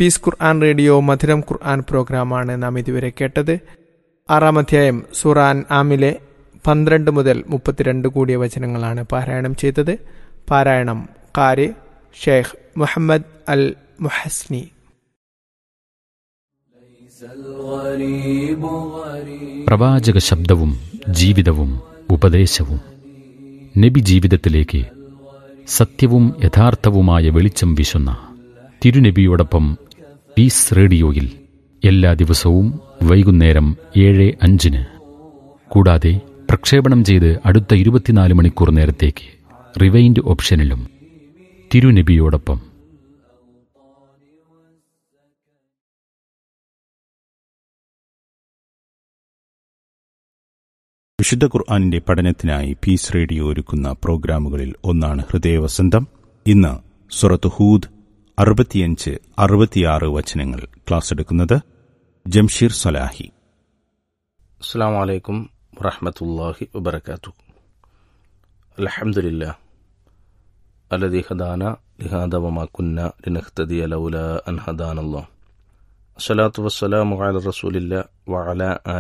piece ഖുർആൻ radio മധുരം ഖുർആൻ പ്രോഗ്രാമാണ് നാം ഇതുവരെ കേട്ടത് ആറാം അധ്യായം സുറാൻ ആമിലെ പന്ത്രണ്ട് മുതൽ മുപ്പത്തിരണ്ട് കൂടിയ വചനങ്ങളാണ് പാരായണം ചെയ്തത് പാരായണം കാരി ഷെയ്ഖ് മുഹമ്മദ് അൽ മുഹസ്നി പ്രവാചക ശബ്ദവും ജീവിതവും ഉപദേശവും നബി ജീവിതത്തിലേക്ക് സത്യവും യഥാർത്ഥവുമായ വെളിച്ചം വീശുന്ന തിരുനബിയോടൊപ്പം പീസ് റേഡിയോയിൽ എല്ലാ ദിവസവും വൈകുന്നേരം ഏഴ് അഞ്ചിന് കൂടാതെ പ്രക്ഷേപണം ചെയ്ത് അടുത്ത ഇരുപത്തിനാല് മണിക്കൂർ നേരത്തേക്ക് റിവൈൻഡ് ഓപ്ഷനിലും തിരുനബിയോടൊപ്പം വിശുദ്ധ ഖുർആാനിന്റെ പഠനത്തിനായി പീസ് റേഡിയോ ഒരുക്കുന്ന പ്രോഗ്രാമുകളിൽ ഒന്നാണ് ഹൃദയവസന്തം ഇന്ന് സുറത്ത് ഹൂദ് അറുപത്തിയഞ്ച് അറുപത്തിയാറ് വചനങ്ങൾ ക്ലാസ് എടുക്കുന്നത് ജംഷീർ സലാഹി അസ്സാം വലൈക്കും വറഹമത്തല്ലാഹി വബർക്കാത്തു അലഹമുല്ല അലദി ഹദാന ലിഹാദ വമാ കുന്ന ലിനഹ്തദി ലൗല അൻ ഹദാനല്ലാ അസ്സലാത്തു വസ്സലാമു അല റസൂലില്ല വഅല